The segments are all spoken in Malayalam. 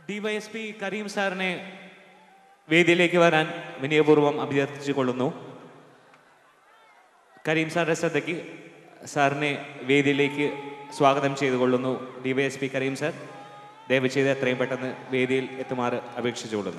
ഡിവൈഎസ്പി കരീം സാറിനെ വേദിയിലേക്ക് വരാൻ വിനയപൂർവ്വം അഭ്യർത്ഥിച്ചു കൊള്ളുന്നു കരീം സാറിന്റെ ശ്രദ്ധയ്ക്ക് സാറിനെ വേദിയിലേക്ക് സ്വാഗതം ചെയ്തു കൊള്ളുന്നു ഡിവൈഎസ്പി കരീം സാർ ദയവ് ചെയ്ത് എത്രയും പെട്ടെന്ന് വേദിയിൽ എത്തുമാറ് അപേക്ഷിച്ചു കൊള്ളുന്നു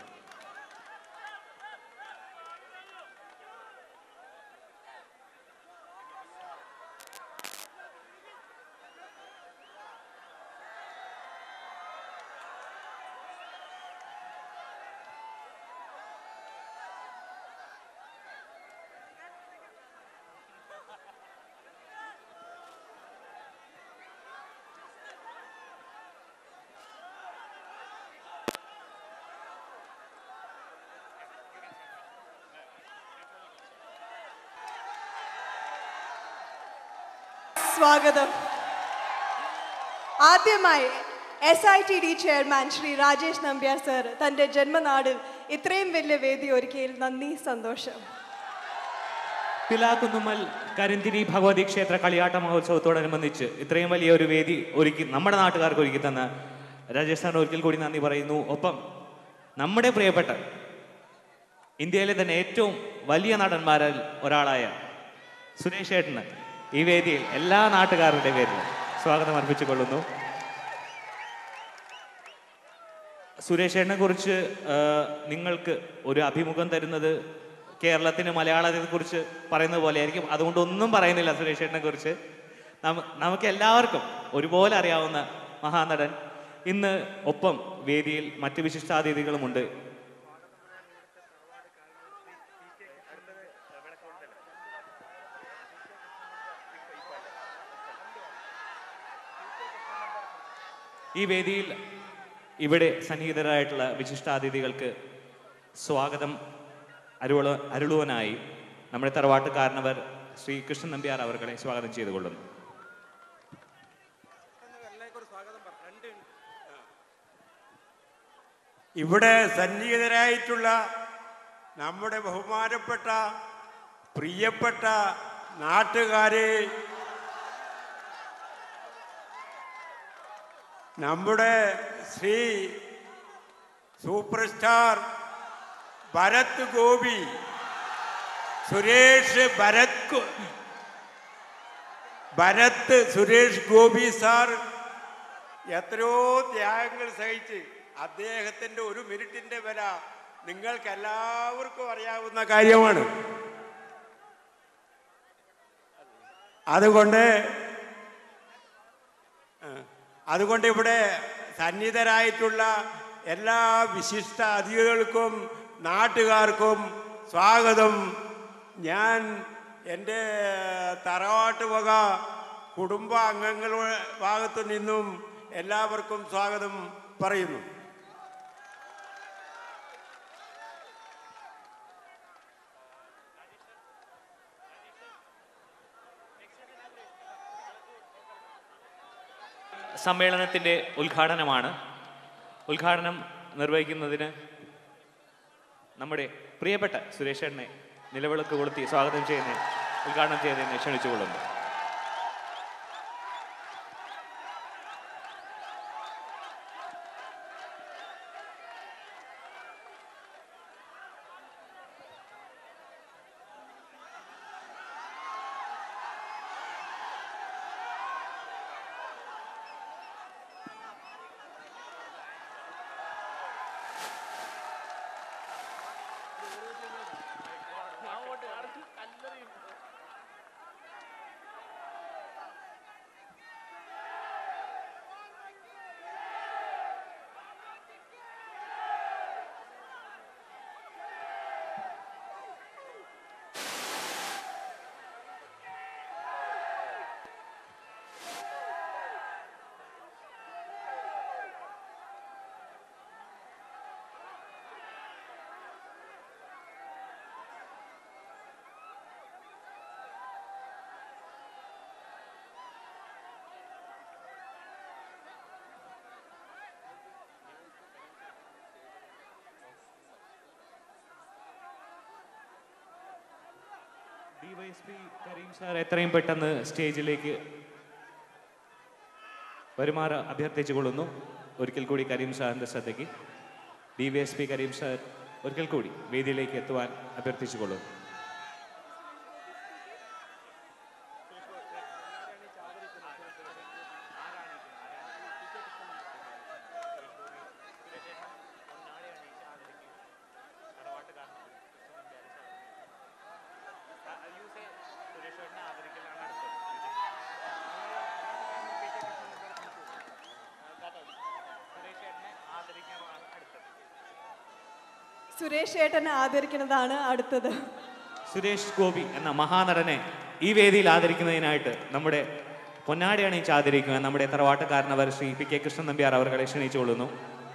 സ്വാഗതം ആദ്യമായി S I T D chairman Shri Rajesh Nambiar sir തൻ്റെ ജന്മനാടിൽ ഇത്രയും വലിയ വേദി ഒരുക്കിയതിൽ നന്ദി സന്തോഷം പിലാക്കുന്നുമ്മൽ കരിന്തിരി ഭഗവതി ക്ഷേത്ര കളിയാട്ട മഹോത്സവത്തോടനുബന്ധിച്ച് ഇത്രയും വലിയ ഒരു വേദി ഒരുക്കി നമ്മുടെ നാട്ടുകാർക്ക് ഒരുക്കി തന്ന രാജേഷ് സാറിന് ഒരിക്കൽ കൂടി നന്ദി പറയുന്നു ഒപ്പം നമ്മുടെ പ്രിയപ്പെട്ട ഇന്ത്യയിലെ തന്നെ ഏറ്റവും വലിയ നടന്മാരിൽ ഒരാളായ സുരേഷ് ഏട്ടന് ഈ വേദിയിൽ എല്ലാ നാട്ടുകാരുടെ പേരിൽ സ്വാഗതം അർപ്പിച്ചുകൊള്ളുന്നു സുരേഷ് ഏട്ടനെ കുറിച്ച് ആ, നിങ്ങൾക്ക് ഒരു അഭിമുഖം തരുന്നത് കേരളത്തിന് മലയാളത്തെ കുറിച്ച് പറയുന്നത് പോലെ ആയിരിക്കും അതുകൊണ്ട് ഒന്നും പറയുന്നില്ല സുരേഷ് ഏട്ടനെ കുറിച്ച് നമു- നമുക്ക് എല്ലാവർക്കും ഒരുപോലെ അറിയാവുന്ന മഹാനടൻ ഇന്ന് ഒപ്പം വേദിയിൽ മറ്റ് വിശിഷ്ടാതിഥികളുമുണ്ട് ഈ വേദിയിൽ ഇവിടെ സന്നിഹിതരായിട്ടുള്ള വിശിഷ്ടാതിഥികൾക്ക് സ്വാഗതം അരുള അരുളുവാനായി നമ്മുടെ തറവാട്ടുകാരനവർ ശ്രീ കൃഷ്ണൻ നമ്പ്യാർ അവർകളെ സ്വാഗതം ചെയ്തുകൊള്ളുന്നു ഇവിടെ സന്നിഹിതരായിട്ടുള്ള നമ്മുടെ ബഹുമാനപ്പെട്ട പ്രിയപ്പെട്ട നാട്ടുകാരെ നമ്മുടെ ശ്രീ സൂപ്പർ സ്റ്റാർ ഭരത് ഗോപി സുരേഷ് ഭരത് ഗോ- ഭരത് സുരേഷ് ഗോപി സാർ എത്രയോ ത്യാഗങ്ങൾ സഹിച്ച് അദ്ദേഹത്തിന്റെ ഒരു മിനിറ്റിന്റെ വില നിങ്ങൾക്ക് എല്ലാവർക്കും അറിയാവുന്ന കാര്യമാണ് അതുകൊണ്ട് ആ, അതുകൊണ്ട് ഇവിടെ സന്നിധരായിട്ടുള്ള എല്ലാ വിശിഷ്ട അതിഥികൾക്കും നാട്ടുകാർക്കും സ്വാഗതം ഞാൻ എൻ്റെ തറവാട്ട് വക കുടുംബാംഗങ്ങളുടെ ഭാഗത്തു നിന്നും എല്ലാവർക്കും സ്വാഗതം പറയുന്നു സമ്മേളനത്തിന്റെ ഉദ്ഘാടനമാണ് ഉദ്ഘാടനം നിർവഹിക്കുന്നതിന് നമ്മുടെ പ്രിയപ്പെട്ട സുരേഷേട്ടനെ നിലവിളക്ക് കൊളുത്തി സ്വാഗതം ചെയ്യുന്ന ഉദ്ഘാടനം ചെയ്യുന്നതിനെ ക്ഷണിച്ചുകൊള്ളുന്നു ഡിവൈഎസ്പി കരീം സാർ എത്രയും പെട്ടെന്ന് സ്റ്റേജിലേക്ക് വരുമാറ് അഭ്യർത്ഥിച്ചുകൊള്ളുന്നു ഒരിക്കൽ കൂടി കരീം സാറിൻ്റെ ശ്രദ്ധയ്ക്ക് D V S P Karim sir ഒരിക്കൽ കൂടി വേദിയിലേക്ക് എത്തുവാൻ അഭ്യർത്ഥിച്ചുകൊള്ളൂ സുരേഷ് ഏട്ടനെ ആദരിക്കുന്നതാണ് അടുത്തത് സുരേഷ് ഗോപി എന്ന മഹാനടനെ ഈ വേദിയിൽ ആദരിക്കുന്നതിനായിട്ട് നമ്മുടെ പൊന്നാടി അണിയിച്ച് ആദരിക്കുക നമ്മുടെ തറവാട്ടുകാരനവർ ശ്രീ പി കെ കൃഷ്ണൻ നമ്പ്യാർ അവർകളെ ക്ഷണിച്ചുകൊള്ളുന്നു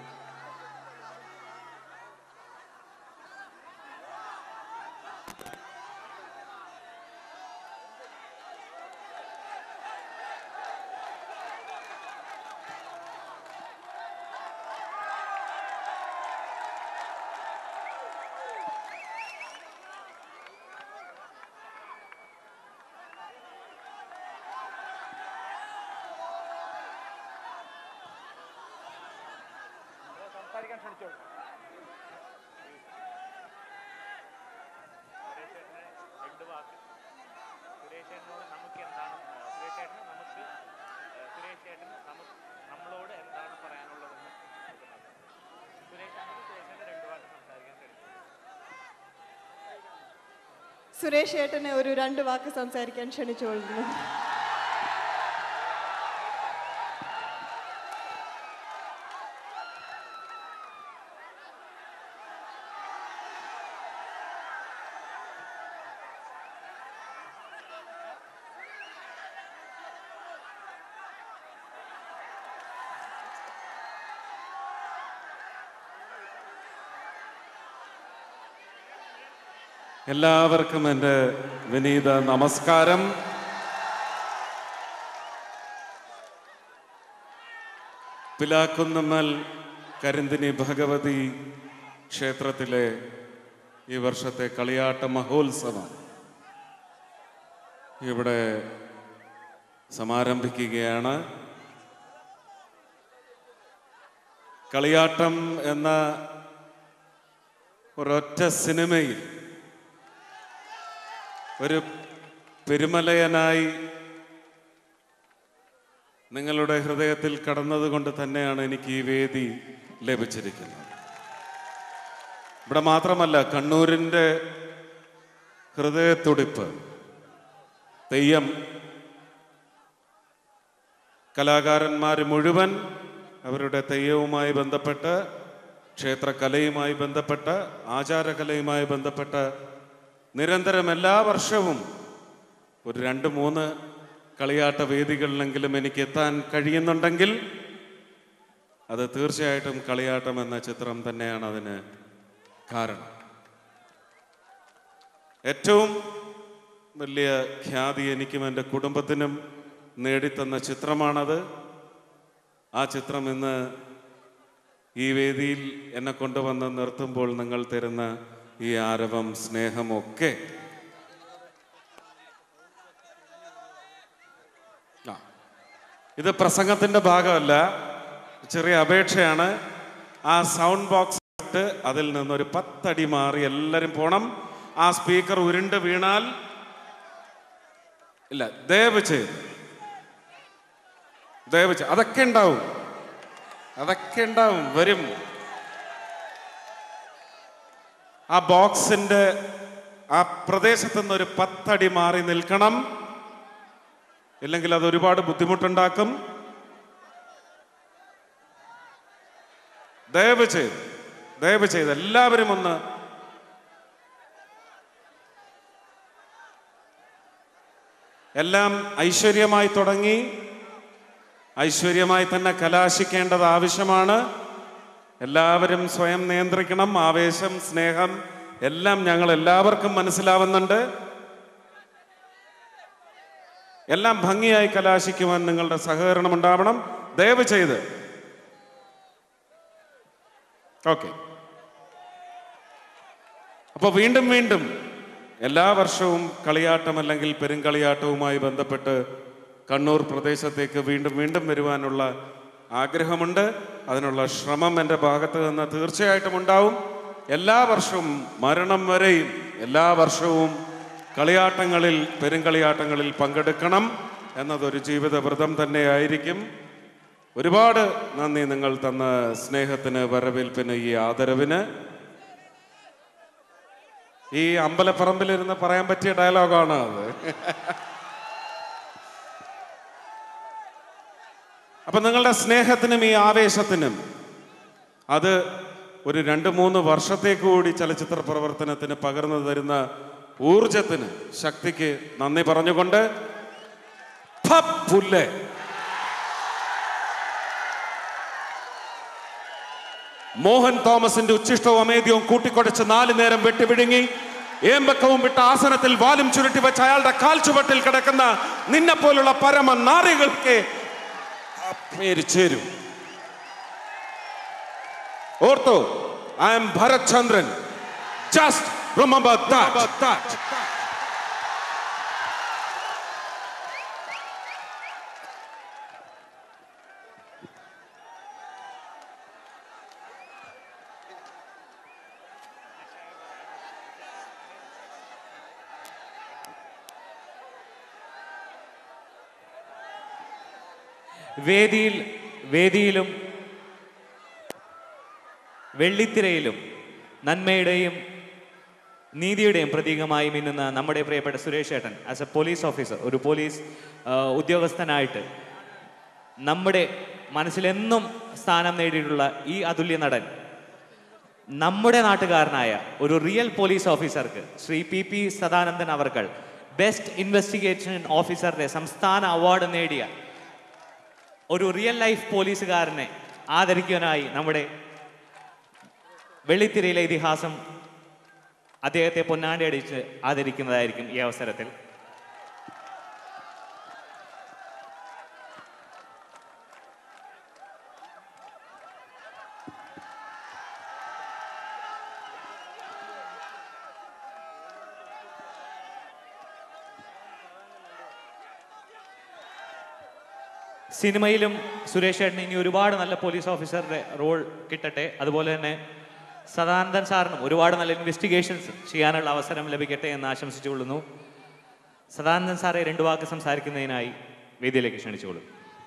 സുരേഷ് ഏട്ടനെ ഒരു രണ്ട് വാക്ക് സംസാരിക്കാൻ ക്ഷണിച്ചുകൊള്ളുന്നു എല്ലാവർക്കും എൻ്റെ വിനീത നമസ്കാരം പിലാക്കുന്നമ്മൽ കരിന്തിനി ഭഗവതി ക്ഷേത്രത്തിലെ ഈ വർഷത്തെ കളിയാട്ട മഹോത്സവം ഇവിടെ സമാരംഭിക്കുകയാണ് കളിയാട്ടം എന്ന ഒരൊറ്റ സിനിമയിൽ ഒരു പെരുമലയനായി നിങ്ങളുടെ ഹൃദയത്തിൽ കടന്നതുകൊണ്ട് തന്നെയാണ് എനിക്ക് ഈ വേദി ലഭിച്ചിരിക്കുന്നത് ഇവിടെ മാത്രമല്ല കണ്ണൂരിൻ്റെ ഹൃദയത്തുടിപ്പ് തെയ്യം കലാകാരന്മാർ മുഴുവൻ അവരുടെ തെയ്യവുമായി ബന്ധപ്പെട്ട് ക്ഷേത്രകലയുമായി ബന്ധപ്പെട്ട് ആചാരകലയുമായി ബന്ധപ്പെട്ട് നിരന്തരം എല്ലാ വർഷവും ഒരു രണ്ട് മൂന്ന് കളിയാട്ട വേദികളിലെങ്കിലും എനിക്ക് എത്താൻ കഴിയുന്നുണ്ടെങ്കിൽ അത് തീർച്ചയായിട്ടും കളിയാട്ടം എന്ന ചിത്രം തന്നെയാണ് അതിന് കാരണം ഏറ്റവും വലിയ ഖ്യാതി എനിക്കും എൻ്റെ കുടുംബത്തിനും നേടിത്തന്ന ചിത്രമാണത് ആ ചിത്രം ഇന്ന് ഈ വേദിയിൽ എന്നെ കൊണ്ടുവന്ന് നിർത്തുമ്പോൾ നിങ്ങൾ തരുന്ന ഈ ആരവം സ്നേഹമൊക്കെ ആ. ഇത് പ്രസംഗത്തിന്റെ ഭാഗമല്ല ചെറിയ അപേക്ഷയാണ് ആ സൗണ്ട് ബോക്സ് ഇട്ട് അതിൽ നിന്നൊരു പത്തടി മാറി എല്ലാവരും പോണം ആ സ്പീക്കർ ഉരുണ്ട് വീണാൽ ഇല്ല ദയവ് ചെയ്ത് ദയവ് ചെയ്ത് അതൊക്കെ ഉണ്ടാവും അതൊക്കെ ഉണ്ടാവും വരും ആ ബോക്സിന്റെ ആ പ്രദേശത്ത് നിന്ന് ഒരു പത്തടി മാറി നിൽക്കണം ഇല്ലെങ്കിൽ അത് ഒരുപാട് ബുദ്ധിമുട്ടുണ്ടാക്കും ദയവ് ചെയ്ത് ദയവ് ചെയ്ത് എല്ലാവരും ഒന്ന് എല്ലാം ഐശ്വര്യമായി തുടങ്ങി ഐശ്വര്യമായി തന്നെ കലാശിക്കേണ്ടത് ആവശ്യമാണ് എല്ലാവരും സ്വയം നിയന്ത്രിക്കണം ആവേശം സ്നേഹം എല്ലാം ഞങ്ങൾ എല്ലാവർക്കും മനസ്സിലാവുന്നുണ്ട് എല്ലാം ഭംഗിയായി കലാശിക്കുവാൻ നിങ്ങളുടെ സഹകരണം ഉണ്ടാവണം ദയവ് ചെയ്ത് ഓക്കെ അപ്പോൾ വീണ്ടും വീണ്ടും എല്ലാ വർഷവും കളിയാട്ടം അല്ലെങ്കിൽ പെരുങ്കളിയാട്ടവുമായി ബന്ധപ്പെട്ട് കണ്ണൂർ പ്രദേശത്തേക്ക് വീണ്ടും വീണ്ടും വരുവാനുള്ള ആഗ്രഹമുണ്ട് അതിനുള്ള ശ്രമം എൻ്റെ ഭാഗത്ത് നിന്ന് തീർച്ചയായിട്ടും ഉണ്ടാവും എല്ലാ വർഷവും മരണം വരെയും എല്ലാ വർഷവും കളിയാട്ടങ്ങളിൽ പെരുങ്കളിയാട്ടങ്ങളിൽ പങ്കെടുക്കണം എന്നതൊരു ജീവിതവ്രതം തന്നെയായിരിക്കും ഒരുപാട് നന്ദി നിങ്ങൾ തന്ന സ്നേഹത്തിന് വരവേൽപ്പിന് ഈ ആദരവിന് ഈ അമ്പലപ്പറമ്പിലിരുന്ന് പറയാൻ പറ്റിയ ഡയലോഗാണ് അത് അപ്പൊ നിങ്ങളുടെ സ്നേഹത്തിനും ഈ ആവേശത്തിനും അത് ഒരു രണ്ട് മൂന്ന് വർഷത്തേക്ക് കൂടി ചലച്ചിത്ര പ്രവർത്തനത്തിന് പകർന്നു തരുന്ന ഊർജത്തിന് ശക്തിക്ക് നന്ദി പറഞ്ഞുകൊണ്ട് ഫ പുല്ല് മോഹൻ തോമസിന്റെ ഉച്ഛിഷ്ടവും അമേദ്യവും കൂട്ടിക്കൊടച്ച് നാല് നേരം വെട്ടിവിഴുങ്ങി ഏമ്പക്കവും വിട്ട ആസനത്തിൽ വാലും ചുരുട്ടി വെച്ച അയാളുടെ കാൽ ചുവട്ടിൽ കിടക്കുന്ന നിന്നെ പോലുള്ള പരമ നാറികൾക്ക് ആ പേര് ചേരും ഓർത്തോ I am Bharath Chandran just remember that വേദിയിൽ വേദിയിലും വെള്ളിത്തിരയിലും നന്മയുടെയും നീതിയുടെയും പ്രതീകമായി മിന്നുന്ന നമ്മുടെ പ്രിയപ്പെട്ട സുരേഷ് ഏട്ടൻ ആസ് എ പോലീസ് ഓഫീസർ ഒരു പോലീസ് ആ, ഉദ്യോഗസ്ഥനായിട്ട് നമ്മുടെ മനസ്സിലെന്നും സ്ഥാനം നേടിയിട്ടുള്ള ഈ അതുല്യ നടൻ നമ്മുടെ നാട്ടുകാരനായ ഒരു റിയൽ പോലീസ് ഓഫീസർക്ക് ശ്രീ പി പി സദാനന്ദൻ അവർകൾ ബെസ്റ്റ് ഇൻവെസ്റ്റിഗേഷൻ ഓഫീസറുടെ സംസ്ഥാന അവാർഡ് നേടിയ ഒരു റിയൽ ലൈഫ് പോലീസുകാരനെ ആദരിക്കാനായി നമ്മുടെ വെള്ളിത്തിരയിലെ ഇതിഹാസം അദ്ദേഹത്തെ പൊന്നാണ്ടി അടിച്ച് ആദരിക്കുന്നതായിരിക്കും ഈ അവസരത്തിൽ സിനിമയിലും സുരേഷ് ചേട്ടന് ഇനി ഒരുപാട് നല്ല പോലീസ് ഓഫീസറുടെ റോൾ കിട്ടട്ടെ അതുപോലെ തന്നെ സദാനന്ദൻ സാറിനും ഒരുപാട് നല്ല ഇൻവെസ്റ്റിഗേഷൻസ് ചെയ്യാനുള്ള അവസരം ലഭിക്കട്ടെ എന്ന് ആശംസിച്ചുകൊള്ളുന്നു സദാനന്ദൻ സാറെ രണ്ടു വാക്ക് സംസാരിക്കുന്നതിനായി വേദിയിലേക്ക് ക്ഷണിച്ചുകൊള്ളും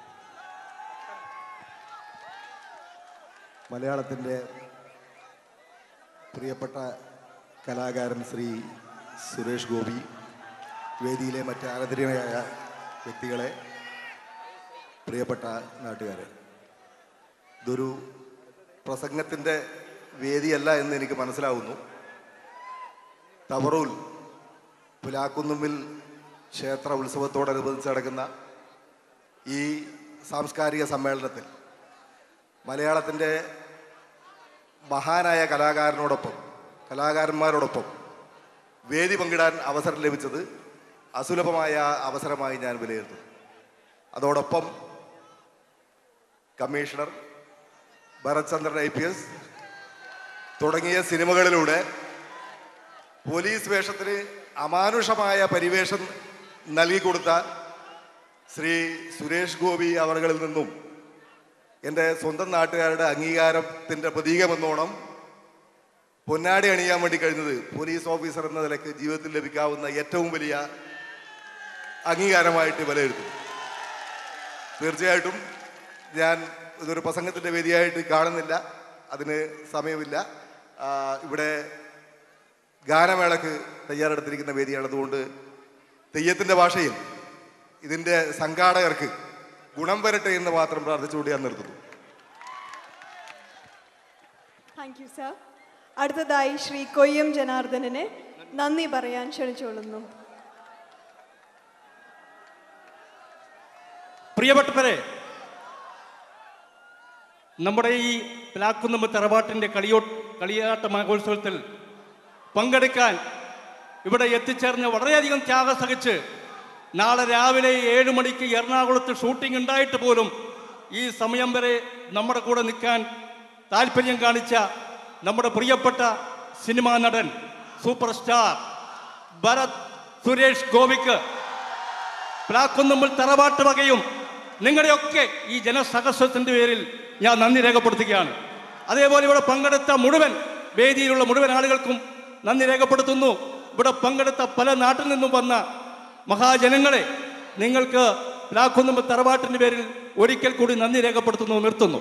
മലയാളത്തിൻ്റെ പ്രിയപ്പെട്ട കലാകാരൻ ശ്രീ സുരേഷ് ഗോപി വേദിയിലെ മറ്റ് ആരാധനീയമായ വ്യക്തികളെ പ്രിയപ്പെട്ട നാട്ടുകാരെ ഇതൊരു പ്രസംഗത്തിൻ്റെ വേദിയല്ല എന്ന് എനിക്ക് മനസ്സിലാവുന്നു തവറൂൽ പുലാക്കുന്നുമ്പിൽ ക്ഷേത്ര ഉത്സവത്തോടനുബന്ധിച്ച് നടക്കുന്ന ഈ സാംസ്കാരിക സമ്മേളനത്തിൽ മലയാളത്തിൻ്റെ മഹാനായ കലാകാരനോടൊപ്പം കലാകാരന്മാരോടൊപ്പം വേദി പങ്കിടാൻ അവസരം ലഭിച്ചത് അസുലഭമായ അവസരമായി ഞാൻ വിലയിരുത്തുന്നു അതോടൊപ്പം commissioner Bharath Chandran I P S തുടങ്ങിയ സിനിമകളിലൂടെ പോലീസ് വേഷത്തിന് അമാനുഷമായ പരിവേഷം നൽകിക്കൊടുത്ത ശ്രീ സുരേഷ് ഗോപി അവറുകളിൽ നിന്നും എൻ്റെ സ്വന്തം നാട്ടുകാരുടെ അംഗീകാരത്തിൻ്റെ പ്രതീകമെന്നോണം പൊന്നാടി അണിയാൻ വേണ്ടി കഴിഞ്ഞത് പോലീസ് ഓഫീസർ എന്ന നിലയ്ക്ക് ജീവിതത്തിൽ ലഭിക്കാവുന്ന ഏറ്റവും വലിയ അംഗീകാരമായിട്ട് വിലയിരുത്തുന്നു തീർച്ചയായിട്ടും ഞാൻ ഇതൊരു പ്രസംഗത്തിൻ്റെ വേദിയായിട്ട് കാണുന്നില്ല അതിന് സമയമില്ല ആ, ഇവിടെ ഗാനമേളക്ക് തയ്യാറെടുത്തിരിക്കുന്ന വേദിയാണ് അതുകൊണ്ട് തെയ്യത്തിൻ്റെ ഭാഷയിൽ ഇതിൻ്റെ സംഘാടകർക്ക് ഗുണം വരട്ടെ എന്ന് മാത്രം പ്രാർത്ഥിച്ചുകൊണ്ട് ഞാൻ നിർത്തുന്നു താങ്ക് യു സർ അടുത്തതായി ശ്രീ കൊയ്യം ജനാർദ്ദനനെ നന്ദി പറയാൻ ക്ഷണിച്ചുകൊള്ളുന്നു പ്രിയപ്പെട്ടവരെ നമ്മുടെ ഈ പ്ലാക്കുന്നമ്പ് തറവാട്ടിൻ്റെ കളിയോ കളിയാട്ട മഹോത്സവത്തിൽ പങ്കെടുക്കാൻ ഇവിടെ എത്തിച്ചേർന്ന് വളരെയധികം ത്യാഗം സഹിച്ച് നാളെ രാവിലെ ഏഴ് മണിക്ക് എറണാകുളത്ത് ഷൂട്ടിംഗ് ഉണ്ടായിട്ട് പോലും ഈ സമയം വരെ നമ്മുടെ കൂടെ നിൽക്കാൻ താല്പര്യം കാണിച്ച നമ്മുടെ പ്രിയപ്പെട്ട സിനിമാ നടൻ സൂപ്പർ സ്റ്റാർ ഭരത് സുരേഷ് ഗോപിക്ക് പ്ലാക്കുന്നുമ്പിൽ തറവാട്ട് വകയും നിങ്ങളുടെയൊക്കെ ഈ ജനസഹസ്രത്തിൻ്റെ പേരിൽ ഞാൻ നന്ദി രേഖപ്പെടുത്തുകയാണ് അതേപോലെ ഇവിടെ പങ്കെടുത്ത മുഴുവൻ വേദിയിലുള്ള മുഴുവൻ ആളുകൾക്കും നന്ദി രേഖപ്പെടുത്തുന്നു ഇവിടെ പങ്കെടുത്ത പല നാട്ടിൽ നിന്നും വന്ന മഹാജനങ്ങളെ നിങ്ങൾക്ക് പ്ലാക്കുന്നുമ്പ തറവാട്ടിൻ്റെ പേരിൽ ഒരിക്കൽ കൂടി നന്ദി രേഖപ്പെടുത്തുന്നു നിർത്തുന്നു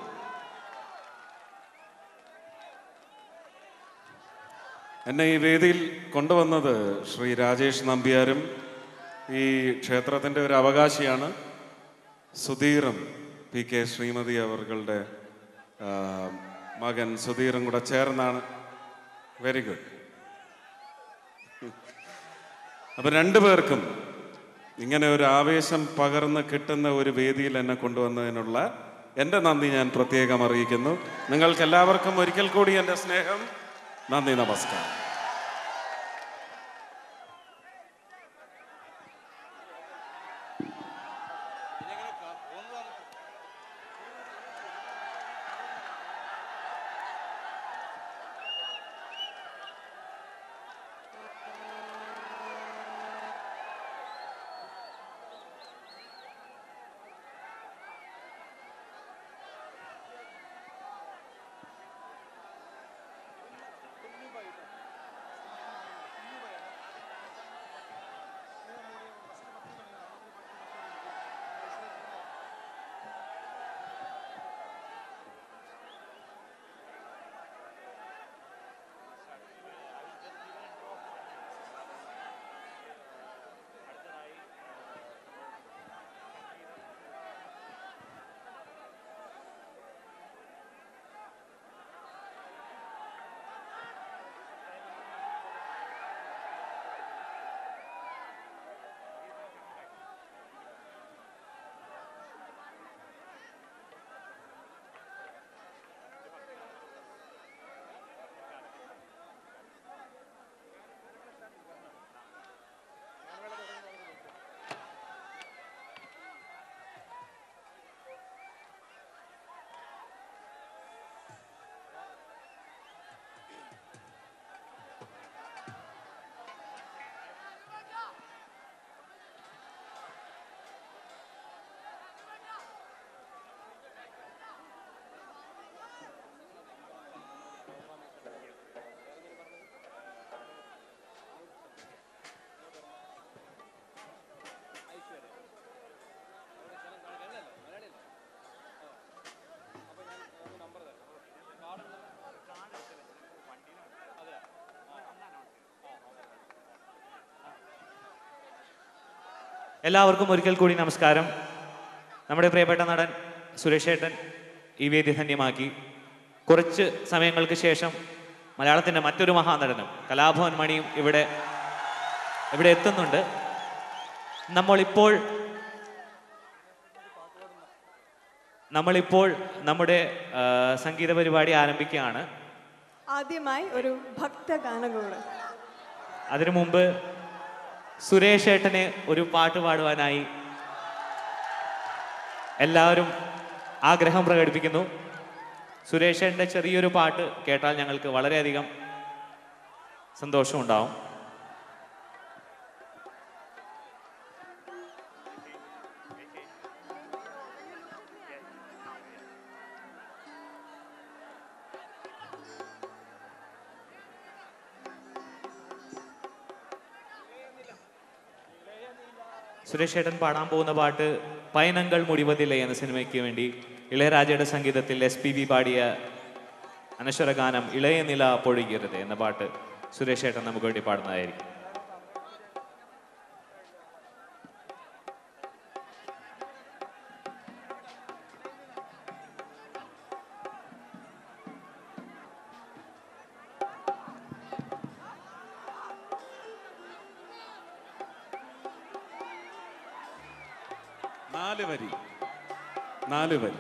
എന്നെ ഈ വേദിയിൽ കൊണ്ടുവന്നത് ശ്രീ രാജേഷ് നമ്പ്യാരും ഈ ക്ഷേത്രത്തിൻ്റെ ഒരു അവകാശിയാണ് സുധീറും പി കെ ശ്രീമതി അവர்களுടെ ആ, മകൻ സുധീറും കൂടെ ചേർന്നാണ് വെരി ഗുഡ് അപ്പൊ രണ്ടു പേർക്കും ഇങ്ങനെ ഒരു ആവേശം പകർന്ന് കിട്ടുന്ന ഒരു വേദിയിൽ എന്നെ കൊണ്ടുവന്നതിനുള്ള എൻ്റെ നന്ദി ഞാൻ പ്രത്യേകം അറിയിക്കുന്നു നിങ്ങൾക്ക് എല്ലാവർക്കും ഒരിക്കൽ കൂടി എൻ്റെ സ്നേഹം നന്ദി നമസ്കാരം എല്ലാവർക്കും ഒരിക്കൽ കൂടി നമസ്കാരം നമ്മുടെ പ്രിയപ്പെട്ട നടൻ സുരേഷ് ഏട്ടൻ ഈ വേദി ധന്യമാക്കി കുറച്ച് സമയങ്ങൾക്ക് ശേഷം മലയാളത്തിൻ്റെ മറ്റൊരു മഹാനടനും കലാഭവൻ മണിയും ഇവിടെ ഇവിടെ എത്തുന്നുണ്ട് നമ്മളിപ്പോൾ നമ്മളിപ്പോൾ നമ്മുടെ ആ, സംഗീത പരിപാടി ആരംഭിക്കുകയാണ് ആദ്യമായി ഒരു ഭക്തഗാനം കൂടെ അതിനു മുമ്പ് സുരേഷ് ഏട്ടന് ഒരു പാട്ട് പാടുവാനായി എല്ലാവരും ആഗ്രഹം പ്രകടിപ്പിക്കുന്നു സുരേഷ് ഏട്ടൻ്റെ ചെറിയൊരു പാട്ട് കേട്ടാൽ ഞങ്ങൾക്ക് വളരെയധികം സന്തോഷമുണ്ടാവും സുരേഷ് ഏട്ടൻ പാടാൻ പോകുന്ന പാട്ട് പൈനങ്കൾ മുടിവതില്ലേ എന്ന സിനിമയ്ക്ക് വേണ്ടി ഇളയരാജയുടെ സംഗീതത്തിൽ എസ് പി ബി പാടിയ അനശ്വര ഗാനം ഇളയ നില പൊഴുകരുത് എന്ന പാട്ട് സുരേഷ് ഏട്ടൻ നമുക്ക് വേണ്ടി പാടുന്നതായിരിക്കും നാല് വരി നാല് വരി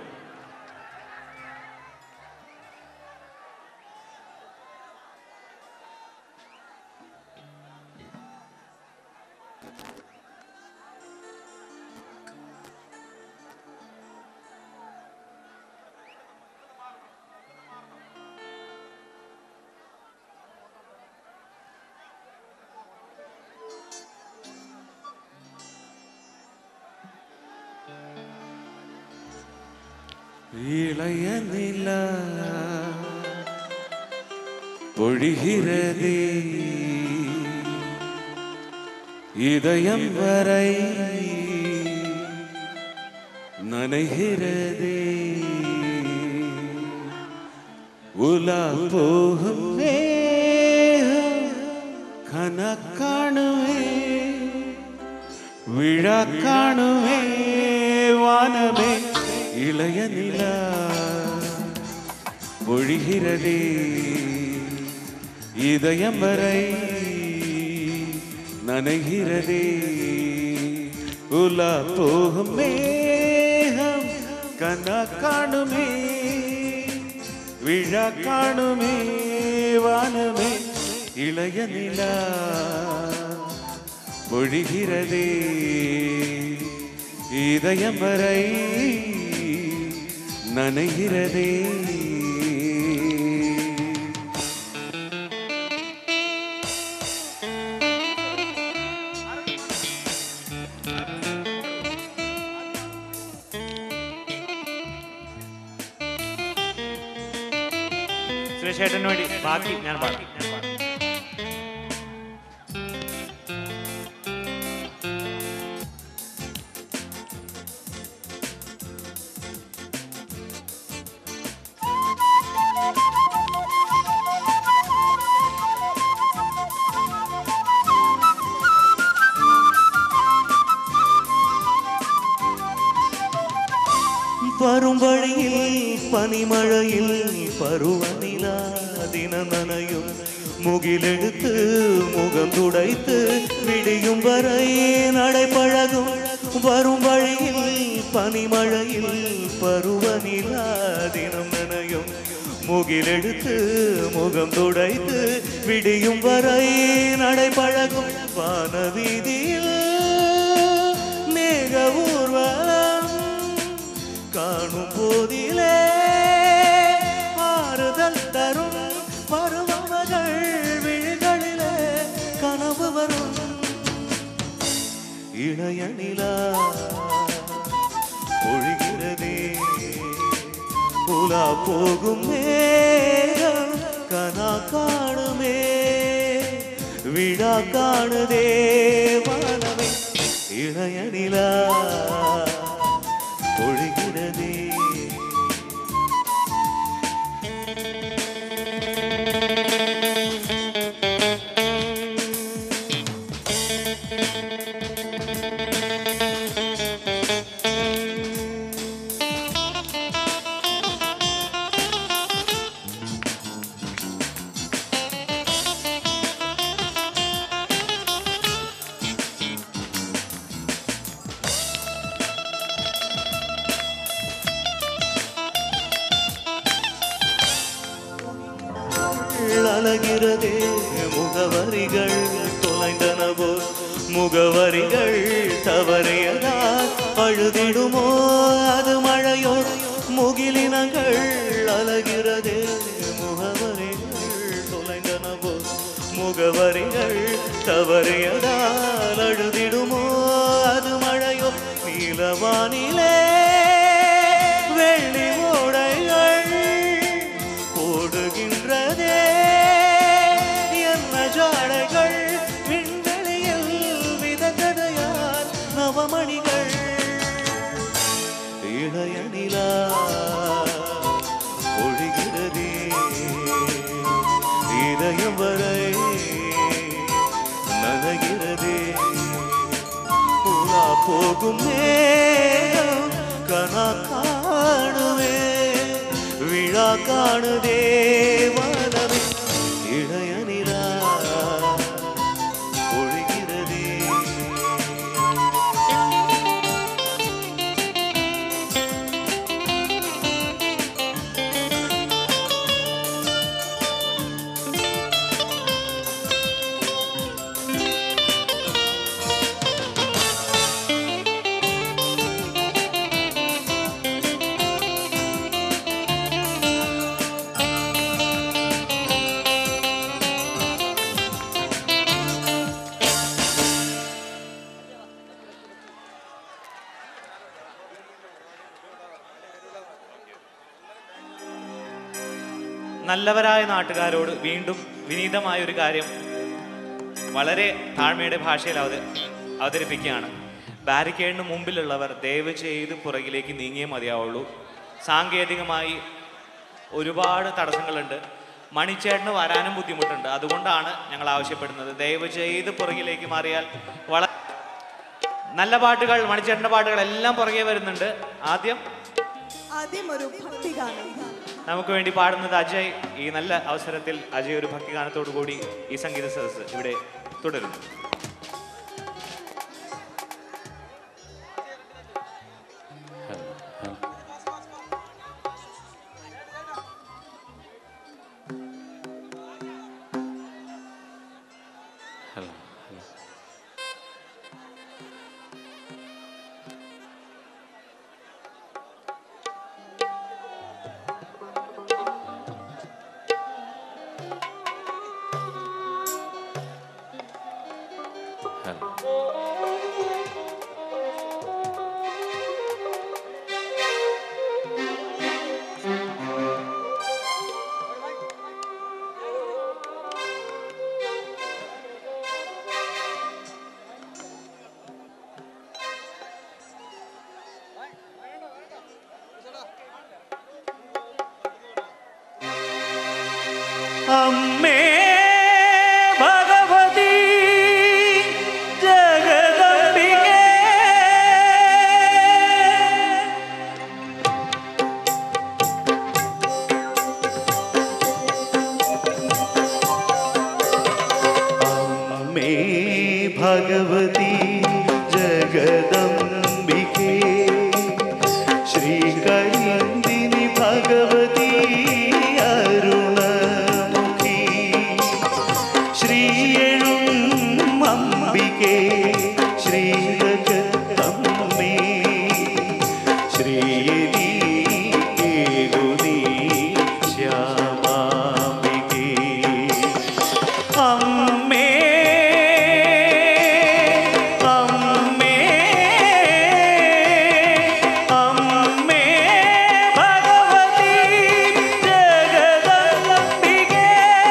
இளைய நிலா பொழிகிறதே இதயம் வரை நனைகிறதே உலா போகும் மேகம் கனக்காணுவே விழா காணுவே வானமே இளைய நிலா பொழிகிறதே இதயம் வரை நனைகிறதே உலா போகும் மேகம் கனா காணுமே விழா காணுமே வானமே இளைய நிலா பொழிகிறதே இதயம் வரை நனைகிறதே സുരേഷ് ചേട്ടന് വേണ്ടി ബാക്കി ഞാൻ പാടാം வரும் வழியில் பனிமழையில் பருவநிலா தினம் நனையும் முகிலெடுத்து முகம் துடைத்து விடியும் வரை நடைபழகும் வரும் வழியில் பனிமழையில் பருவநிலா தினம் நனையும் முகிலெடுத்து முகம் துடைத்து விடியும் வரை நடைபழகும் வானவீதியில் மேக ஊர்வலம் காணும் போதிலே ஆறுதல் தரும் பருவமகள் விழிகளிலே கனவு வரும் இளைய நிலா ஒழுகிறதே உலா போகும் மேகம் கனா காணுமே விழா காணுதே வானமே இளைய நிலா ஒழுகிறதே அழகிறதே முகவரிகள் தொலைந்தனவோ முகவரிகள் தவறியதால் அழுதிடுமோ அது மழையோ முகிலினங்கள் அழகிறதே முகவரிகள் தொலைந்தனவோ முகவரிகள் தவறியதால் அழுதிடுமோ அது மழையோ நீலவானிலே வெள்ளி ஓடைகள் ஓடுகின்றதே என்ன ஜாடைகள் விண்வெளியில் விதகதையால் நவமணிகள் இளைய நிலா ஒழுகிறதே இதயம் வரை நனைகிறதே உலா போகும் நேரம் கனா காணுவே விழா காணுதே வானமே இளைய நிலா ஒழுகிறதே നല്ലവരായ നാട്ടുകാരോട് വീണ്ടും വിനീതമായ ഒരു കാര്യം വളരെ താഴ്മയുടെ ഭാഷയിൽ അവത അവതരിപ്പിക്കുകയാണ് ബാരിക്കേഡിന് മുമ്പിലുള്ളവർ ദയവ് ചെയ്ത് പുറകിലേക്ക് നീങ്ങിയേ മതിയാവുള്ളൂ സാങ്കേതികമായി ഒരുപാട് തടസ്സങ്ങളുണ്ട് മണിച്ചേട്ടന് വരാനും ബുദ്ധിമുട്ടുണ്ട് അതുകൊണ്ടാണ് ഞങ്ങൾ ആവശ്യപ്പെടുന്നത് ദയവ് ചെയ്ത് പുറകിലേക്ക് മാറിയാൽ വളരെ നല്ല പാട്ടുകൾ മണിച്ചേട്ടൻ്റെ പാട്ടുകൾ എല്ലാം പുറകെ വരുന്നുണ്ട് ആദ്യം ആദ്യം ഒരു ഭക്തിഗാനം നമുക്ക് വേണ്ടി പാടുന്നത് അജയ് ഈ നല്ല അവസരത്തിൽ അജയ് ഒരു ഭക്തിഗാനത്തോടു കൂടി ഈ സംഗീത സദസ്സ് ഇവിടെ തുടരുന്നു അമ്മേ ഭഗവതി ജഗദംബികേ അമ്മേ ഭഗവതി ജഗദംബികേ ശ്രീകരിന്ദിനി ഭഗവതി അരുണമുഖി ശ്രീയഴും അംബികേ ശ്രീരജത്തമ്മേ ശ്രീയലി കേകുനി ശ്യാമാംബികേ അമ്മേ അമ്മേ അമ്മേ ഭഗവതി ജഗദംബികേ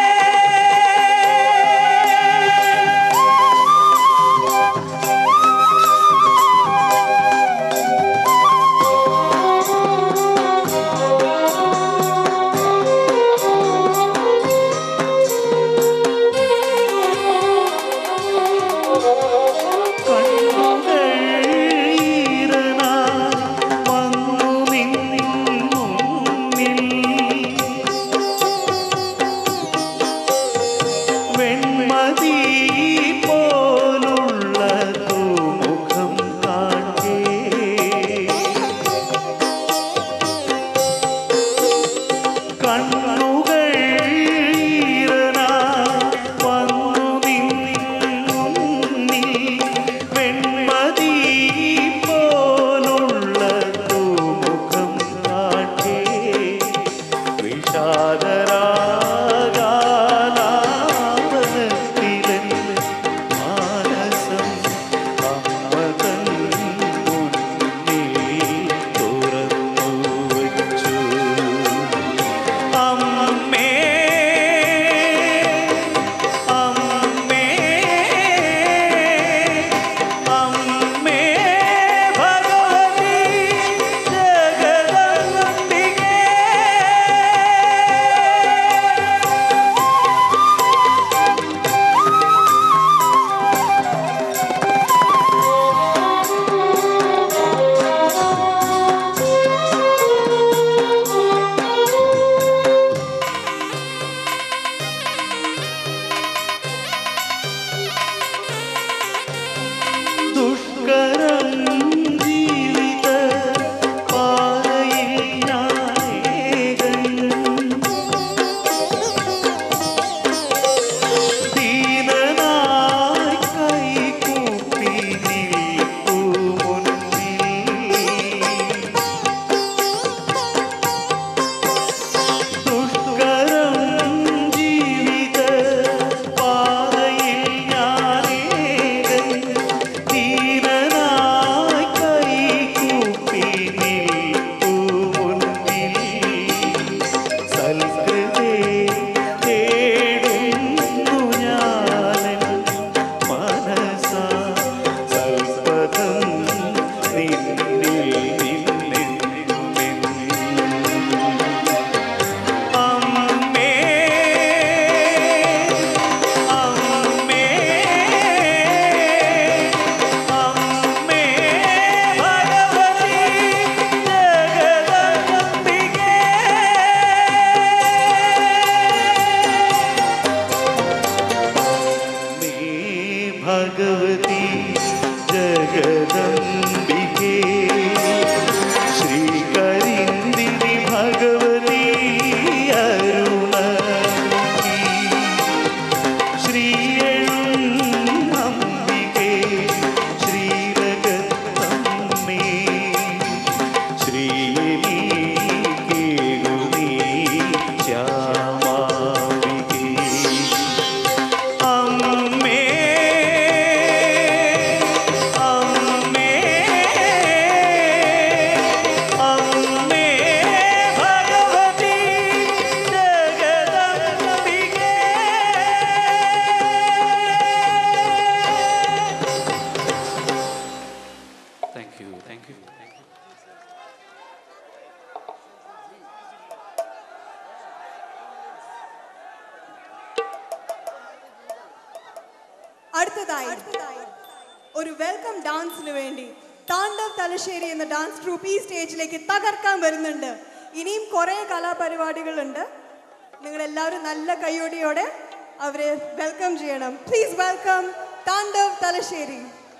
വെൺമതി പോലുള്ള തൂമുഖം കാൺകേ കണ്ണുകൾ ഈറനായി വന്നു നിന്നുന്നി വെൺമതി പോലുള്ള തൂമുഖം കാട്ടേ വിഷാദരാഗാലാപനത്തിലൻ മാനസം അമ്മതൻ മുന്നിൽ തുറന്നു വച്ചു അമ്മേ അമ്മേ അമ്മേ ഭഗവതി ജഗദംബികേ ദുഷ്കരം ജീവിത പാതയിൽ ഞാനേകൻ ദീനനായി കൈകൂപ്പി നിൽപ്പു മുന്നിൽ ദുഷ്കരം ജീവിത പാതയിൽ ഞാനേകൻ ധീരനായി കൈകൂപ്പി നിൽപ്പു മുന്നിൽ സൽകൃതേ അടുത്തതായി ഒരു വെൽക്കം ഡാൻസിന് വേണ്ടി താണ്ഡവ് തലശ്ശേരി എന്ന ഡാൻസ് ട്രൂപ്പ് ഈ സ്റ്റേജിലേക്ക് തകർക്കാൻ വരുന്നുണ്ട് ഇനിയും കുറേ കലാപരിപാടികളുണ്ട് നിങ്ങൾ എല്ലാവരും നല്ല കയ്യോടിയോടെ അവരെ വെൽക്കം ചെയ്യണം പ്ലീസ് വെൽക്കം താണ്ഡവ് തലശ്ശേരി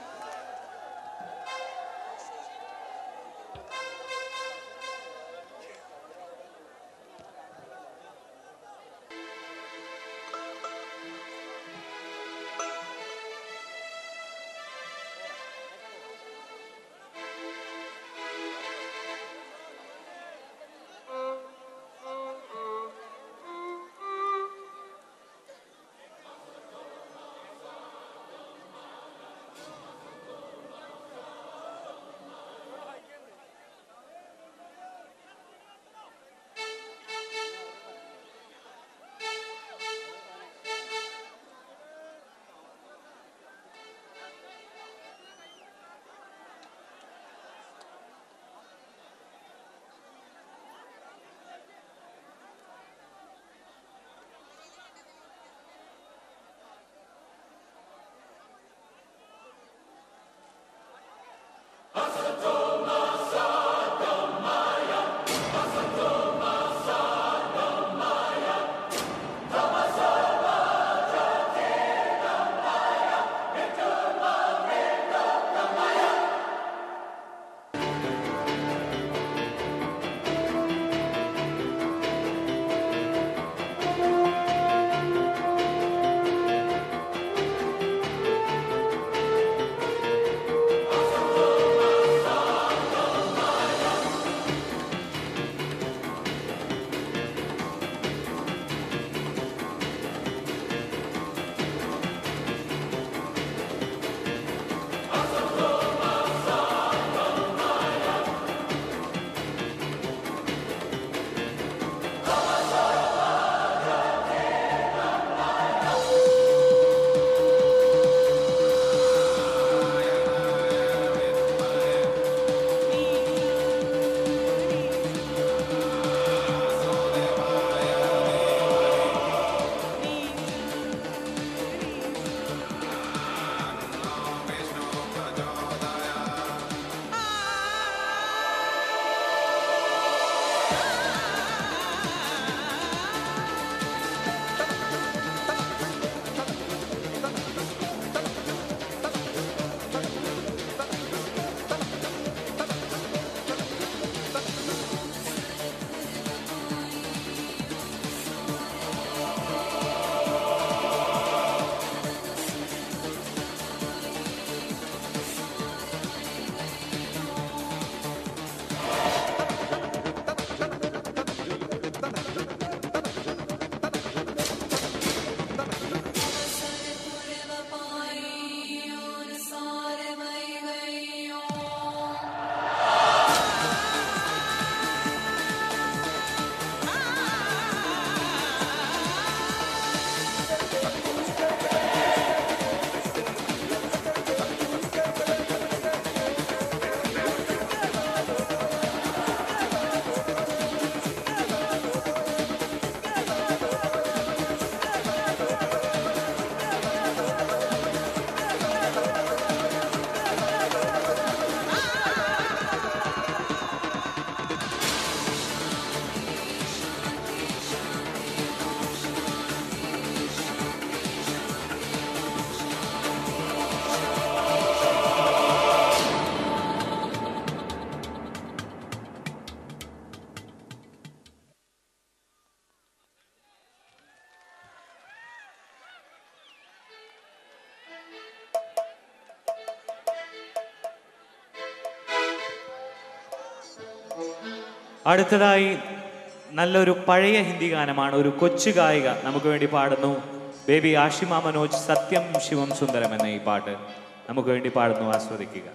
അടുത്തതായി നല്ലൊരു പഴയ ഹിന്ദി ഗാനമാണ് ഒരു കൊച്ചു ഗായിക നമുക്ക് വേണ്ടി പാടുന്നു ബേബി ആഷിമ മനോജ് സത്യം ശിവം സുന്ദരം എന്ന ഈ പാട്ട് നമുക്ക് വേണ്ടി പാടുന്നു ആസ്വദിക്കുക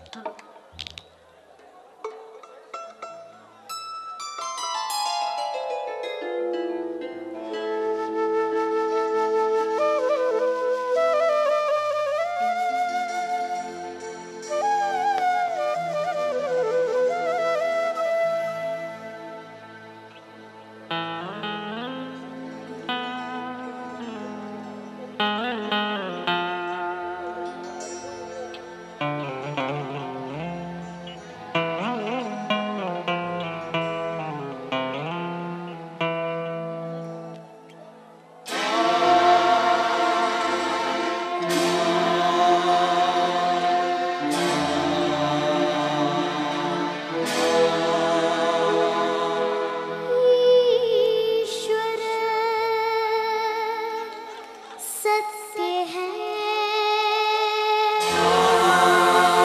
ईश्वर सत्य है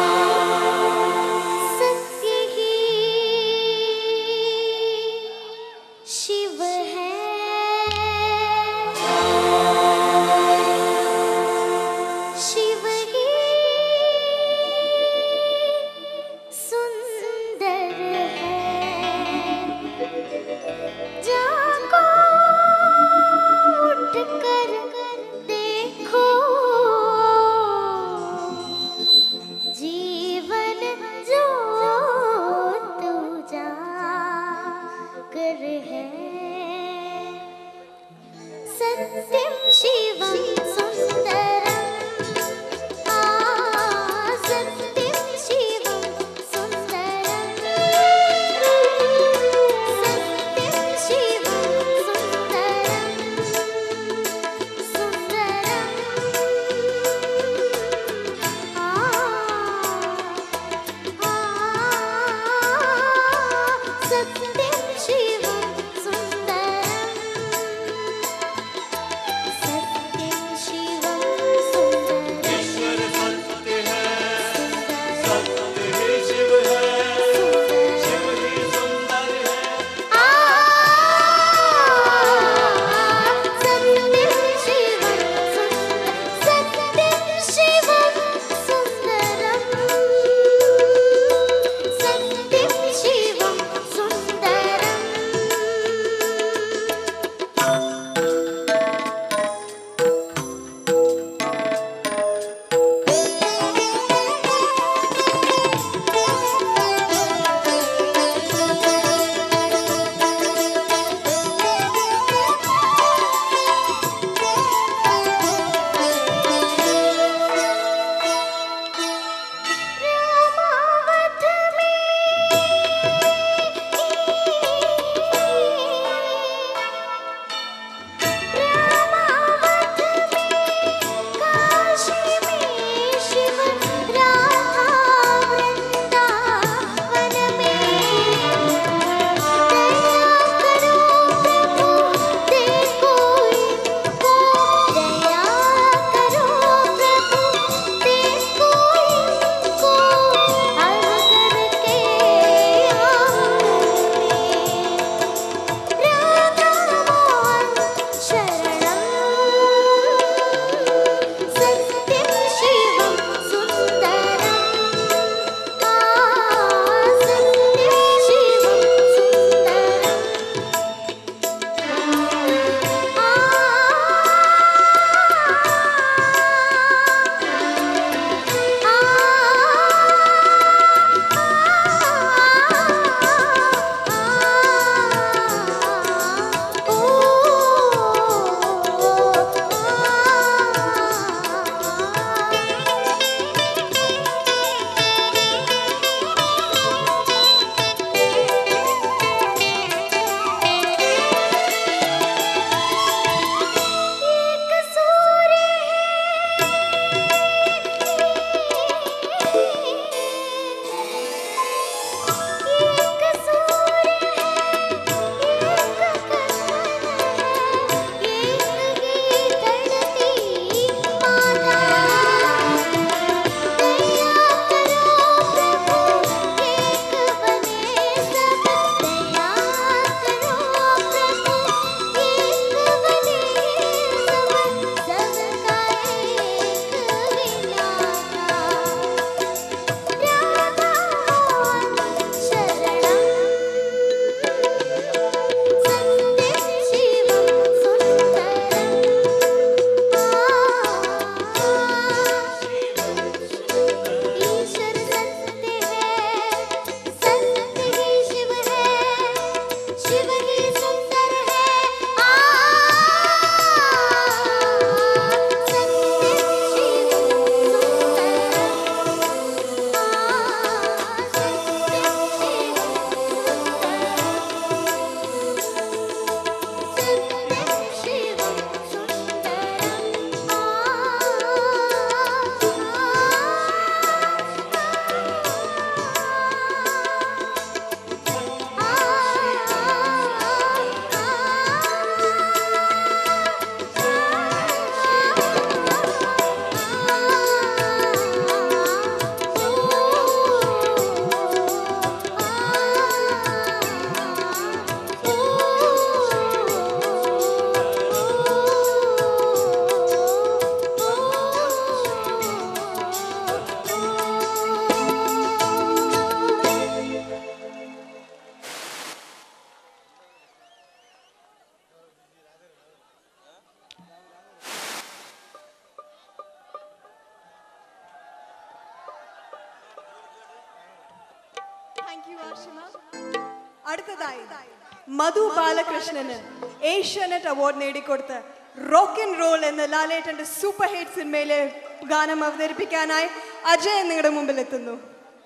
താങ്ക് യു ആഷിമ അടുത്തതായി മധു ബാലകൃഷ്ണന് ഏഷ്യാനെറ്റ് അവാർഡ് നേടിക്കൊടുത്ത് റോക്ക് ആൻഡ് റോൾ എന്ന ലാലേട്ടന്റെ സൂപ്പർ ഹിറ്റ് സിനിമയിലെ ഗാനം അവതരിപ്പിക്കാനായി അജയ് നിങ്ങളുടെ മുമ്പിൽ എത്തുന്നു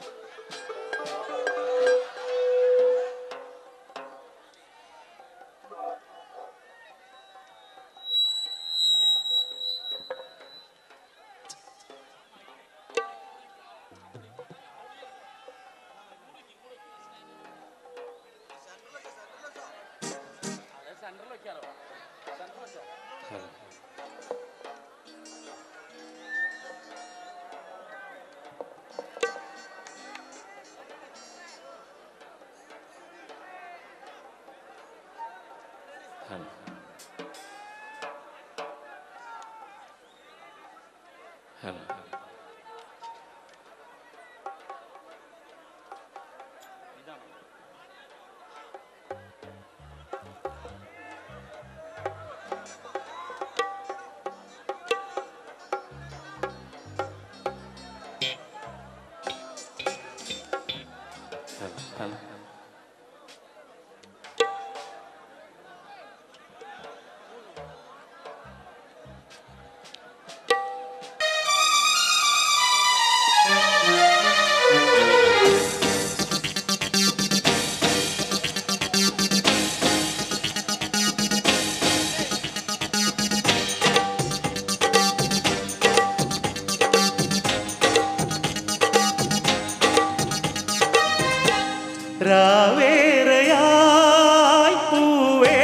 രാവേറയായി പൂവേ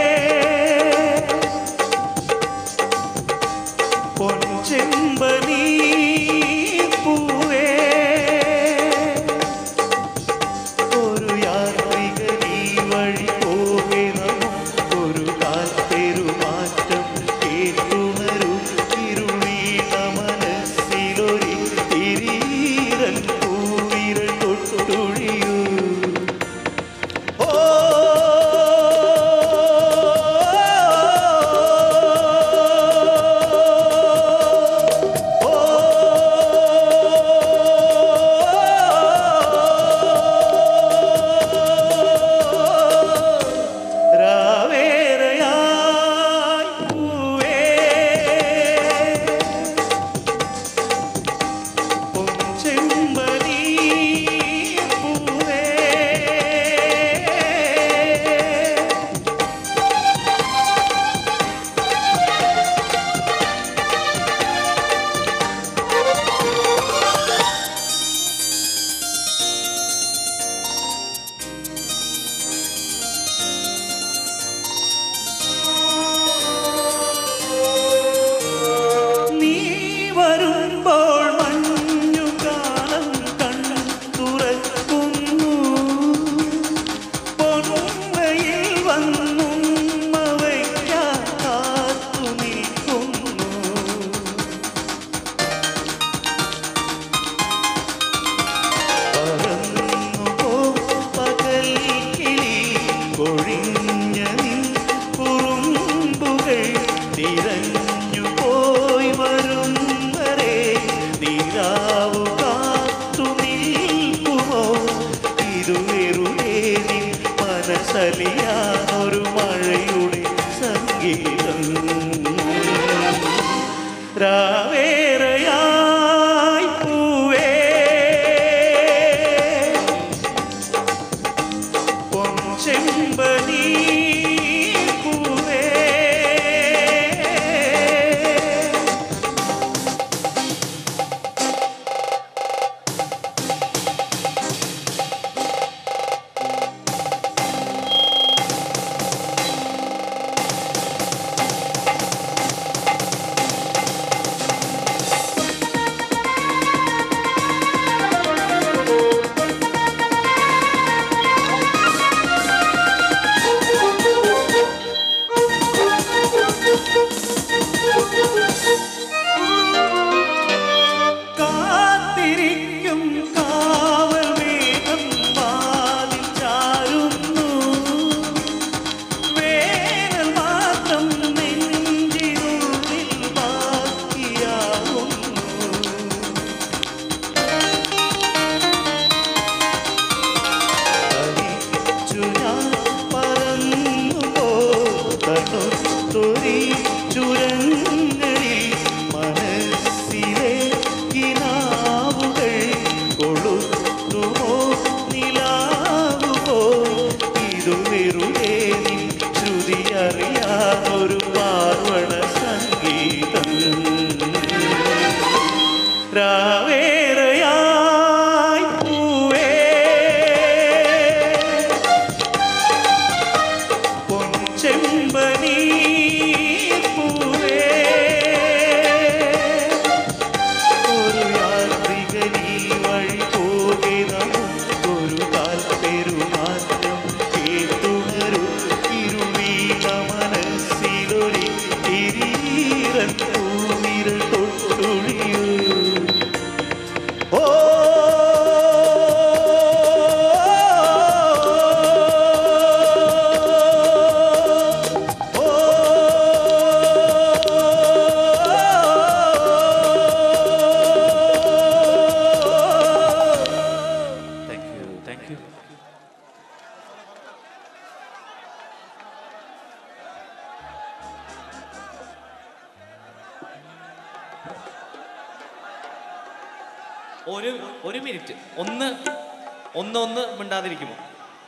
പൊൻചെമ്പനീ പൂവേ ഒരു യാത്രികനീ വഴി പോകെ ഒരു കാൽപ്പെരുമാറ്റം കേട്ടുണരൂ ഇരുളീണ മനസ്സിലൊരു തിരീരൻ പൂവിരൽ തൊട്ടുഴിയൂ ഓ രാവേറയായി പൂവേ പൊൻചെമ്പനീ പൂവേ നീ വരുമ്പോൾ മഞ്ഞുകാലം കൺ തുറക്കുന്നു പൊന്നയിൽ വന്നും അവയ്ക്കാൻ കാത്തു നിൽക്കുന്നു പറന്നു പോ പകൽ കിളി കൊഴിഞ്ഞ നിൻ കുറുമ്പുകൾ തിരഞ്ഞു പോയി വരും വരെ നീരാവു കാത്തു നിൽക്കുമോ ഇരുവെറുതെ നിൻ മനസ്സലിയാനൊരു മഴയുടെ സംഗീതം രാവേറയായി പൂവേ പൊൻചെമ്പനീ പൂവേ ഒരു മിനിറ്റ് ഒന്ന് ഒന്ന് ഒന്ന് മിണ്ടാതിരിക്കുമോ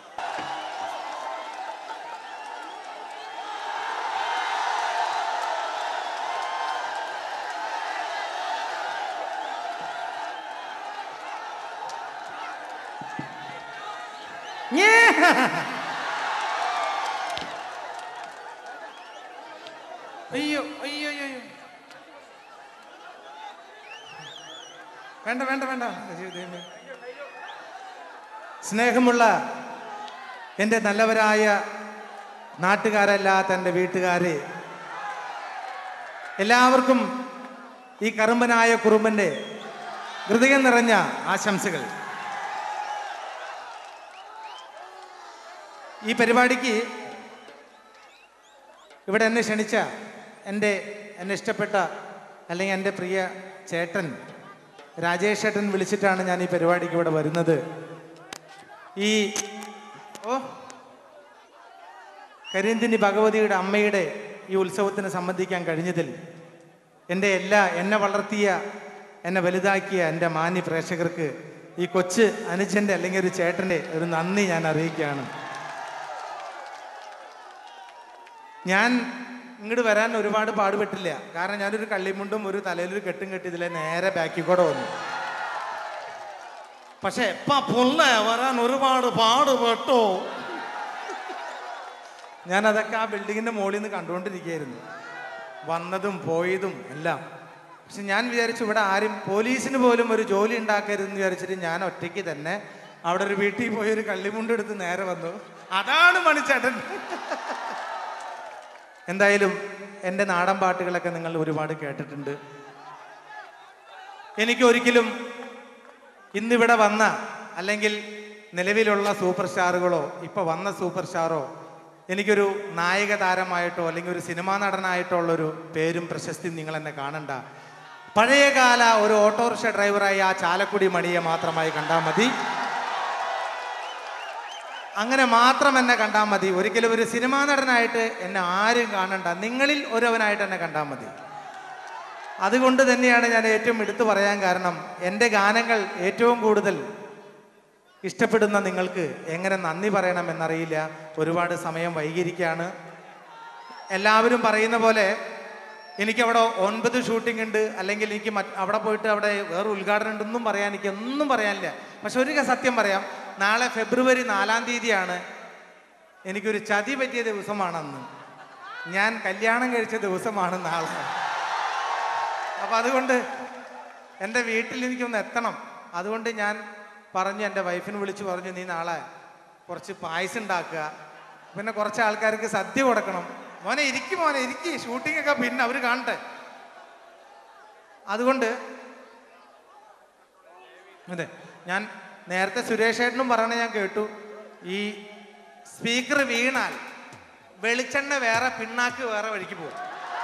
അയ്യോ അയ്യോ അയ്യോ അയ്യോ. വേണ്ട വേണ്ട വേണ്ട അയ്യോ, ദൈവമേ. സ്നേഹമുള്ള എൻ്റെ നല്ലവരായ നാട്ടുകാരല്ലാത്ത എൻ്റെ വീട്ടുകാരെ എല്ലാവർക്കും ഈ കറുമ്പനായ കുറുമ്പൻ്റെ ഹൃദയം നിറഞ്ഞ ആശംസകൾ ഈ പരിപാടിക്ക് ഇവിടെ എന്നെ ക്ഷണിച്ച എൻ്റെ എന്നെ ഇഷ്ടപ്പെട്ട അല്ലെങ്കിൽ എൻ്റെ പ്രിയ ചേട്ടൻ രാജേഷ് ചേട്ടൻ വിളിച്ചിട്ടാണ് ഞാൻ ഈ പരിപാടിക്ക് ഇവിടെ വരുന്നത് ഈ ഓ കരിന്തിനി ഭഗവതിയുടെ അമ്മയുടെ ഈ ഉത്സവത്തിന് സംബന്ധിക്കാൻ കഴിഞ്ഞതിൽ എൻ്റെ എല്ലാ എന്നെ വളർത്തിയ എന്നെ വലുതാക്കിയ എൻ്റെ മാന്യ പ്രേക്ഷകർക്ക് ഈ കൊച്ച് അനുജൻ്റെ അല്ലെങ്കിൽ ഒരു ചേട്ടൻ്റെ ഒരു നന്ദി ഞാൻ അറിയിക്കുകയാണ് ഞാൻ ഇങ്ങോട്ട് വരാൻ ഒരുപാട് പാടുപെട്ടില്ല കാരണം ഞാനൊരു കള്ളിമുണ്ടും ഒരു തലയിലൊരു കെട്ടും കെട്ടിയതിലെ നേരെ ബാക്കിൽ കൂടെ വന്നു പക്ഷെ എപ്പ പുള്ള വരാൻ ഒരുപാട് പാടുപെട്ടോ ഞാൻ അതൊക്കെ ആ ബിൽഡിങ്ങിന്റെ മുകളിൽ നിന്ന് കണ്ടുകൊണ്ടിരിക്കുകയായിരുന്നു വന്നതും പോയതും എല്ലാം പക്ഷെ ഞാൻ വിചാരിച്ചു ഇവിടെ ആരും പോലീസിന് പോലും ഒരു ജോലി ഉണ്ടാക്കരുതെന്ന് വിചാരിച്ചിട്ട് ഞാൻ ഒറ്റയ്ക്ക് തന്നെ അവിടെ ഒരു വീട്ടിൽ പോയി ഒരു കള്ളിമുണ്ട് എടുത്ത് നേരെ വന്നു അതാണ് മണിച്ചേട്ടൻ എന്തായാലും എൻ്റെ നാടൻ പാട്ടുകളൊക്കെ നിങ്ങൾ ഒരുപാട് കേട്ടിട്ടുണ്ട് എനിക്ക് ഒരിക്കലും ഇന്നിവിടെ വന്ന അല്ലെങ്കിൽ നിലവിലുള്ള സൂപ്പർ സ്റ്റാറുകളോ ഇപ്പൊ വന്ന സൂപ്പർ സ്റ്റാറോ എനിക്കൊരു നായിക താരമായിട്ടോ അല്ലെങ്കിൽ ഒരു സിനിമാ നടനായിട്ടോ ഉള്ളൊരു പേരും പ്രശസ്തിയും നിങ്ങൾ എന്നെ കാണണ്ട പഴയകാല ഒരു ഓട്ടോറിക്ഷ ഡ്രൈവറായി ആ ചാലക്കുടി മണിയെ മാത്രമായി കണ്ടാൽ മതി അങ്ങനെ മാത്രം എന്നെ കണ്ടാൽ മതി ഒരിക്കലും ഒരു സിനിമാ നടനായിട്ട് എന്നെ ആരും കാണണ്ട നിങ്ങളിൽ ഒരുവനായിട്ട് എന്നെ കണ്ടാൽ മതി അതുകൊണ്ട് തന്നെയാണ് ഞാൻ ഏറ്റവും എടുത്തു പറയാൻ കാരണം എൻ്റെ ഗാനങ്ങൾ ഏറ്റവും കൂടുതൽ ഇഷ്ടപ്പെടുന്ന നിങ്ങൾക്ക് എങ്ങനെ നന്ദി പറയണം എന്നറിയില്ല ഒരുപാട് സമയം വൈകിയിരിക്കുകയാണ് എല്ലാവരും പറയുന്ന പോലെ എനിക്കവിടെ ഒൻപത് ഷൂട്ടിംഗ് ഉണ്ട് അല്ലെങ്കിൽ എനിക്ക് മറ്റ് അവിടെ പോയിട്ട് അവിടെ വേറെ ഉദ്ഘാടനം ഉണ്ടെന്നും പറയാൻ എനിക്ക് ഒന്നും പറയാനില്ല പക്ഷെ ഒരു സത്യം പറയാം നാളെ ഫെബ്രുവരി നാലാം തീയതിയാണ് എനിക്കൊരു ചതി പറ്റിയ ദിവസമാണെന്ന് ഞാൻ കല്യാണം കഴിച്ച ദിവസമാണ് നാളെ അപ്പം അതുകൊണ്ട് എൻ്റെ വീട്ടിൽ എനിക്കൊന്ന് എത്തണം അതുകൊണ്ട് ഞാൻ പറഞ്ഞു എൻ്റെ വൈഫിനെ വിളിച്ച് പറഞ്ഞു നീ നാളെ കുറച്ച് പായസം ഉണ്ടാക്കുക പിന്നെ കുറച്ച് ആൾക്കാർക്ക് സദ്യ കൊടുക്കണം മോനെ ഇരിക്കും മോനെ ഇരിക്കും ഷൂട്ടിംഗ് ഒക്കെ പിന്നെ അവർ കാണട്ടെ അതുകൊണ്ട് അതെ ഞാൻ നേരത്തെ സുരേഷ് ഏട്ടനും പറയണ ഞാൻ കേട്ടു ഈ സ്പീക്കർ വീണാൽ വെളിച്ചെണ്ണ വേറെ പിണ്ണാക്ക് വേറെ വഴിക്ക് പോകും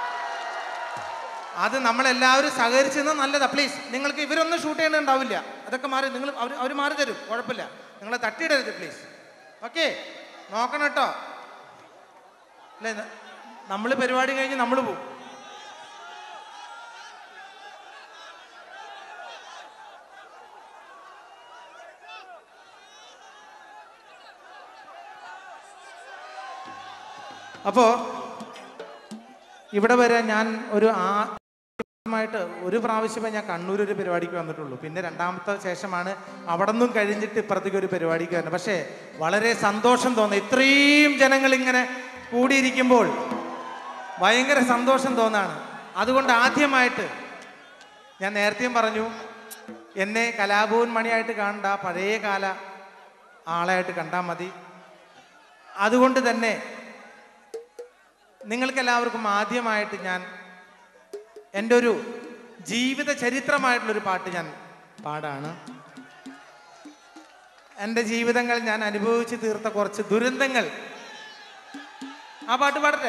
അത് നമ്മളെല്ലാവരും സഹകരിച്ച് നിന്നാൽ നല്ലതാ പ്ലീസ് നിങ്ങൾക്ക് ഇവരൊന്നും ഷൂട്ട് ചെയ്യണുണ്ടാവില്ല അതൊക്കെ മാറി നിങ്ങൾ അവർ അവർ മാറി തരും കുഴപ്പമില്ല നിങ്ങളെ തട്ടിയിടരുത് പ്ലീസ് ഓക്കെ നോക്കണം കേട്ടോ അല്ലേ നമ്മൾ പരിപാടി കഴിഞ്ഞ് നമ്മൾ പോകും അപ്പോൾ ഇവിടെ വരെ ഞാൻ ഒരു ആ ആയിട്ട് ഒരു പ്രാവശ്യമേ ഞാൻ കണ്ണൂർ ഒരു പരിപാടിക്ക് വന്നിട്ടുള്ളൂ പിന്നെ രണ്ടാമത്തെ ശേഷമാണ് അവിടെ നിന്നും കഴിഞ്ഞിട്ട് ഇപ്പുറത്തേക്ക് ഒരു പരിപാടിക്ക് വരുന്നത് പക്ഷേ വളരെ സന്തോഷം തോന്നുന്നു ഇത്രയും ജനങ്ങൾ ഇങ്ങനെ കൂടിയിരിക്കുമ്പോൾ ഭയങ്കര സന്തോഷം തോന്നാണ് അതുകൊണ്ട് ആദ്യമായിട്ട് ഞാൻ നേരത്തെയും പറഞ്ഞു എന്നെ കലാഭവൻ മണിയായിട്ട് കാണണ്ട പഴയ കാല ആളായിട്ട് കണ്ടാൽ മതി അതുകൊണ്ട് തന്നെ നിങ്ങൾക്കെല്ലാവർക്കും ആദ്യമായിട്ട് ഞാൻ എൻ്റെ ഒരു ജീവിത ചരിത്രമായിട്ടുള്ളൊരു പാട്ട് ഞാൻ പാടാണ് എൻ്റെ ജീവിതങ്ങൾ ഞാൻ അനുഭവിച്ച് തീർത്ത കുറച്ച് ദുരന്തങ്ങൾ ആ പാട്ട് പാടട്ടെ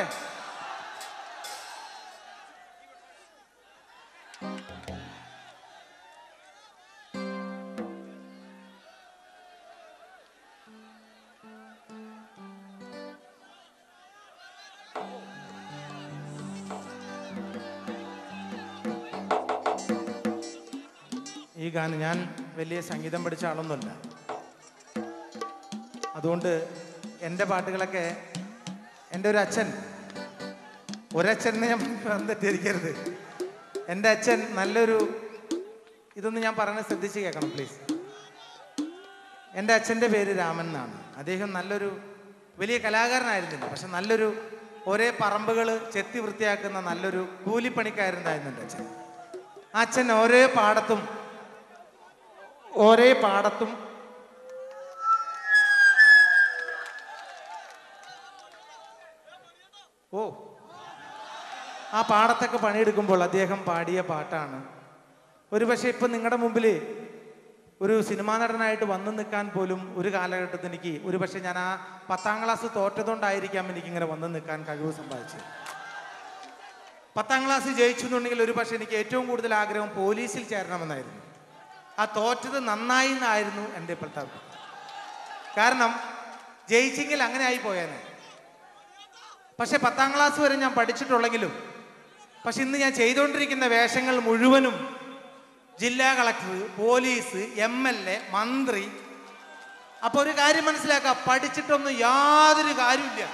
ഈ ഈ ഗാനം ഞാൻ വലിയ സംഗീതം പഠിച്ച ആളൊന്നുമല്ല അതുകൊണ്ട് എൻ്റെ പാട്ടുകളൊക്കെ എൻ്റെ ഒരു അച്ഛൻ ഒരച്ഛനെ ഞാൻ തെറ്റിദ്ധരിക്കരുത് എൻ്റെ അച്ഛൻ നല്ലൊരു ഇതൊന്ന് ഞാൻ പറയുന്നത് ശ്രദ്ധിച്ച് കേൾക്കണം പ്ലീസ് എൻ്റെ അച്ഛൻ്റെ പേര് രാമൻ എന്നാണ് അദ്ദേഹം നല്ലൊരു വലിയ കലാകാരനായിരുന്നില്ല പക്ഷെ നല്ലൊരു ഒരേ പറമ്പുകൾ ചെത്തി വൃത്തിയാക്കുന്ന നല്ലൊരു കൂലിപ്പണിക്കാരനായിരുന്നു എൻ്റെ അച്ഛൻ ആ അച്ഛൻ ഓരോ പാടത്തും ഓരോ പാടത്തും ഓ ആ പാടത്തൊക്കെ പണിയെടുക്കുമ്പോൾ അദ്ദേഹം പാടിയ പാട്ടാണ് ഒരു പക്ഷേ ഇപ്പം നിങ്ങളുടെ മുമ്പിൽ ഒരു സിനിമാ നടനായിട്ട് വന്നു നിൽക്കാൻ പോലും ഒരു കാലഘട്ടത്തിൽ എനിക്ക് ഒരു പക്ഷേ ഞാൻ ആ പത്താം ക്ലാസ് തോറ്റതുകൊണ്ടായിരിക്കാം എനിക്ക് ഇങ്ങനെ വന്നു നിൽക്കാൻ കഴിവ് സമ്പാദിച്ചത് പത്താം ക്ലാസ് ജയിച്ചു എന്നുണ്ടെങ്കിൽ ഒരു പക്ഷേ എനിക്ക് ഏറ്റവും കൂടുതൽ ആഗ്രഹം പോലീസിൽ ചേരണമെന്നായിരുന്നു ആ തോറ്റത് നന്നായി എന്നായിരുന്നു എൻ്റെ ഇപ്പോഴത്തെ അഭിപ്രായം. കാരണം ജയിച്ചെങ്കിൽ അങ്ങനെ ആയി പോയേനെ പക്ഷെ പത്താം ക്ലാസ് വരെ ഞാൻ പഠിച്ചിട്ടുള്ളെങ്കിലും പക്ഷെ ഇന്ന് ഞാൻ ചെയ്തുകൊണ്ടിരിക്കുന്ന വേഷങ്ങൾ മുഴുവനും ജില്ലാ collector police M L A മന്ത്രി അപ്പൊ ഒരു കാര്യം മനസ്സിലാക്കുക പഠിച്ചിട്ടൊന്നും യാതൊരു കാര്യമില്ല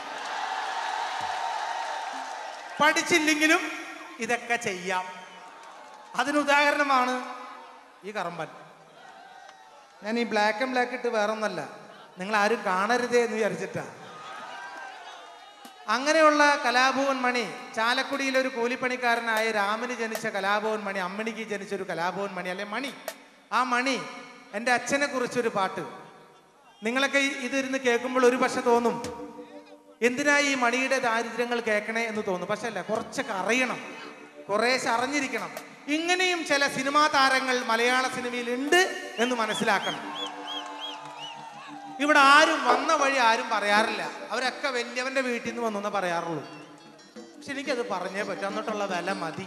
പഠിച്ചില്ലെങ്കിലും ഇതൊക്കെ ചെയ്യാം അതിന് ഉദാഹരണമാണ് ഈ കറമ്പൻ ഞാൻ ഈ ബ്ലാക്ക് ആൻഡ് ബ്ലാക്ക് ഇട്ട് വേറൊന്നല്ല നിങ്ങൾ ആരും കാണരുതേ എന്ന് വിചാരിച്ചിട്ടാ അങ്ങനെയുള്ള കലാഭവൻ മണി ചാലക്കുടിയിലെ ഒരു കൂലിപ്പണിക്കാരനായ രാമന് ജനിച്ച കലാഭവൻ മണി അമ്മണിക്ക് ജനിച്ച ഒരു കലാഭവൻ മണി അല്ലെ മണി ആ മണി എൻ്റെ അച്ഛനെ കുറിച്ചൊരു പാട്ട് നിങ്ങളൊക്കെ ഈ- ഇതിരുന്ന് കേൾക്കുമ്പോൾ ഒരു പക്ഷെ തോന്നും എന്തിനാ ഈ മണിയുടെ ദാരിദ്ര്യങ്ങൾ കേൾക്കണേ എന്ന് തോന്നും പക്ഷെ അല്ല കുറച്ചൊക്കെ അറിയണം കുറേശ്ശെ അറിഞ്ഞിരിക്കണം ഇങ്ങനെയും ചില സിനിമാ താരങ്ങൾ മലയാള സിനിമയിൽ ഉണ്ട് എന്ന് മനസ്സിലാക്കണം ഇവിടെ ആരും വന്ന വഴി ആരും പറയാറില്ല അവരൊക്കെ വലിയവന്റെ വീട്ടിൽ നിന്ന് വന്നു എന്നേ പറയാറുള്ളൂ പക്ഷെ എനിക്കത് പറഞ്ഞേ പറ്റും എന്നിട്ടുള്ള വില മതി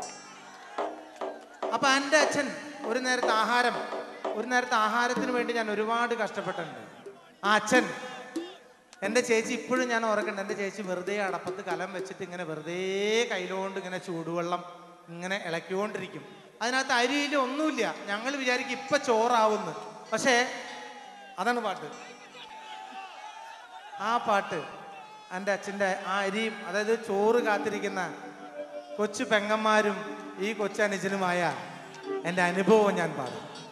അപ്പൊ എൻ്റെ അച്ഛൻ ഒരു നേരത്തെ ആഹാരം ഒരു നേരത്തെ ആഹാരത്തിന് വേണ്ടി ഞാൻ ഒരുപാട് കഷ്ടപ്പെട്ടിട്ടുണ്ട് ആ അച്ഛൻ എൻ്റെ ചേച്ചി ഇപ്പോഴും ഞാൻ ഓർക്കുന്നുണ്ട് എൻ്റെ ചേച്ചി വെറുതെ അടപ്പത്ത് കലം വെച്ചിട്ട് ഇങ്ങനെ വെറുതെ കയ്യിലോണ്ട് ഇങ്ങനെ ചൂടുവെള്ളം ഇങ്ങനെ ഇളക്കിക്കൊണ്ടിരിക്കും അതിനകത്ത് അരിയിൽ ഒന്നുമില്ല ഞങ്ങൾ വിചാരിക്കും ഇപ്പൊ ചോറാവുന്നു പക്ഷേ അതാണ് പാട്ട് ആ പാട്ട് എൻ്റെ അച്ഛൻ്റെ ആ അരിയും അതായത് ചോറ് കാത്തിരിക്കുന്ന കൊച്ചു പെങ്ങന്മാരും ഈ കൊച്ചനുജനുമായ എൻ്റെ അനുഭവം ഞാൻ പാടും